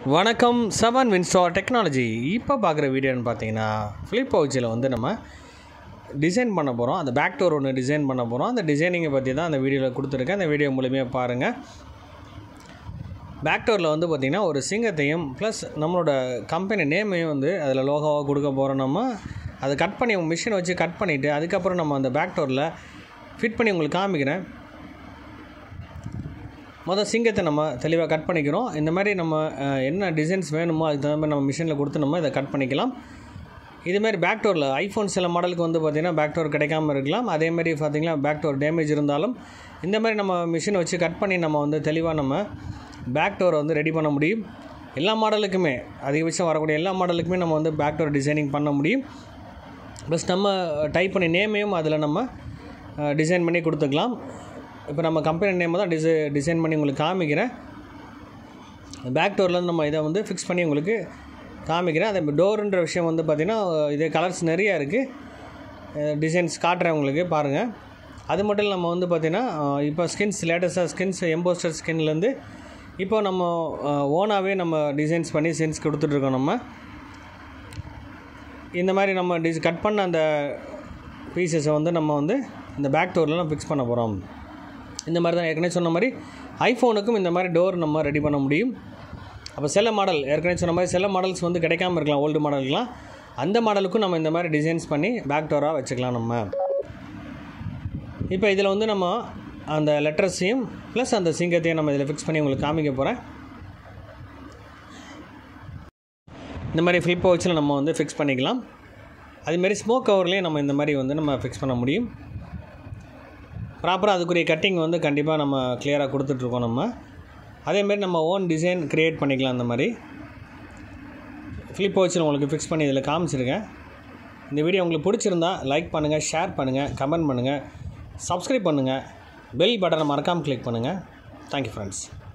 வணக்கம் seven Winstar technology இப்போ பார்க்குற வீடியோன்னு பார்த்தீங்கன்னா ஃப்ளிப் பவுச்சில் வந்து நம்ம டிசைன் பண்ண போகிறோம் அந்த பேக் டோர் ஒன்று டிசைன் பண்ண போகிறோம் அந்த டிசைனிங்கை பற்றி தான் அந்த வீடியோவில் கொடுத்துருக்கேன் அந்த வீடியோ மூலியமாக பாருங்கள் பேக் டோரில் வந்து பார்த்திங்கன்னா ஒரு சிங்கத்தையும் ப்ளஸ் நம்மளோட கம்பெனி நேமையும் வந்து அதில் லோகோவாக கொடுக்க போகிறோம் நம்ம அதை கட் பண்ணி மிஷினை வச்சு கட் பண்ணிவிட்டு அதுக்கப்புறம் நம்ம அந்த பேக் டோரில் ஃபிட் பண்ணி உங்களுக்கு காமிக்கிறேன் மொதல் சிங்கத்தை நம்ம தெளிவாக கட் பண்ணிக்கிறோம் இந்த மாதிரி நம்ம அஹ், என்ன டிசைன்ஸ் வேணுமோ அதுக்கு தகுந்த மாதிரி நம்ம மிஷினில் கொடுத்து நம்ம இதை கட் பண்ணிக்கலாம் இதுமாரி பேக் டோரில் ஐஃபோன் சில மாடலுக்கு வந்து பார்த்திங்கன்னா பேக் டோர் கிடைக்காம இருக்கலாம் அதேமாதிரி பார்த்திங்கன்னா பேக் டோர் டேமேஜ் இருந்தாலும் இந்த மாதிரி நம்ம மிஷினை வச்சு கட் பண்ணி நம்ம வந்து தெளிவாக நம்ம பேக் டோரை வந்து ரெடி பண்ண முடியும் எல்லா மாடலுக்குமே அதிகபட்சம் வரக்கூடிய எல்லா மாடலுக்குமே நம்ம வந்து பேக் டோர் டிசைனிங் பண்ண முடியும் ப்ளஸ் நம்ம டைப் பண்ணி நேமையும் அதில் நம்ம டிசைன் பண்ணி கொடுத்துக்கலாம் இப்போ நம்ம கம்பெனி நேமை தான் டிசை டிசைன் பண்ணி உங்களுக்கு காமிக்கிறேன் பேக் டோர்லேருந்து நம்ம இதை வந்து ஃபிக்ஸ் பண்ணி உங்களுக்கு காமிக்கிறேன் அதே டோருன்ற விஷயம் வந்து பார்த்திங்கன்னா இதே கலர்ஸ் நிறையா இருக்குது டிசைன்ஸ் காட்டுறேன் உங்களுக்கு பாருங்கள் அது மட்டும் இல்லை நம்ம வந்து பார்த்திங்கன்னா இப்போ ஸ்கின்ஸ் லேட்டஸ்ட்டாக ஸ்கின்ஸ் எம்போஸ்டர் ஸ்கின்லேருந்து இப்போ நம்ம ஓனாகவே நம்ம டிசைன்ஸ் பண்ணி சென்ஸ் கொடுத்துட்ருக்கோம் நம்ம இந்த மாதிரி நம்ம டிஸ் கட் பண்ண அந்த பீசஸை வந்து நம்ம வந்து இந்த பேக் டோர்லாம் ஃபிக்ஸ் பண்ண போகிறோம் இந்த மாதிரி தான் ஏற்கனவே சொன்ன மாதிரி ஐஃபோனுக்கும் இந்த மாதிரி டோர் நம்ம ரெடி பண்ண முடியும் அப்போ சில மாடல் ஏற்கனவே சொன்ன மாதிரி சில மாடல்ஸ் வந்து கிடைக்காம இருக்கலாம் ஓல்டு மாடலுக்குலாம் அந்த மாடலுக்கும் நம்ம இந்த மாதிரி டிசைன்ஸ் பண்ணி பேக் டோராக வச்சுக்கலாம் நம்ம இப்போ இதில் வந்து நம்ம அந்த லெட்டர்ஸையும் ப்ளஸ் அந்த சிங்கத்தையும் நம்ம இதில் ஃபிக்ஸ் பண்ணி உங்களுக்கு காமிக்க போகிறேன் இந்த மாதிரி ஃப்ளிப் வச்சில் நம்ம வந்து ஃபிக்ஸ் பண்ணிக்கலாம் அதுமாரி ஸ்மோக் கவர்லேயும் நம்ம இந்த மாதிரி வந்து நம்ம ஃபிக்ஸ் பண்ண முடியும் ப்ராப்பராக அதுக்குரிய கட்டிங் வந்து கண்டிப்பாக நம்ம கிளியராக கொடுத்துட்ருக்கோம் நம்ம அதேமாரி நம்ம ஓன் டிசைன் க்ரியேட் பண்ணிக்கலாம் அந்த மாதிரி ஃப்ளிப் வச்சில் உங்களுக்கு ஃபிக்ஸ் பண்ணி இதில் காமிச்சிருக்கேன் இந்த வீடியோ உங்களுக்கு பிடிச்சிருந்தா லைக் பண்ணுங்கள் ஷேர் பண்ணுங்கள் கமெண்ட் பண்ணுங்கள் சப்ஸ்கிரைப் பண்ணுங்கள் பெல் பட்டனை மறக்காமல் கிளிக் பண்ணுங்கள் தேங்க்யூ ஃப்ரெண்ட்ஸ்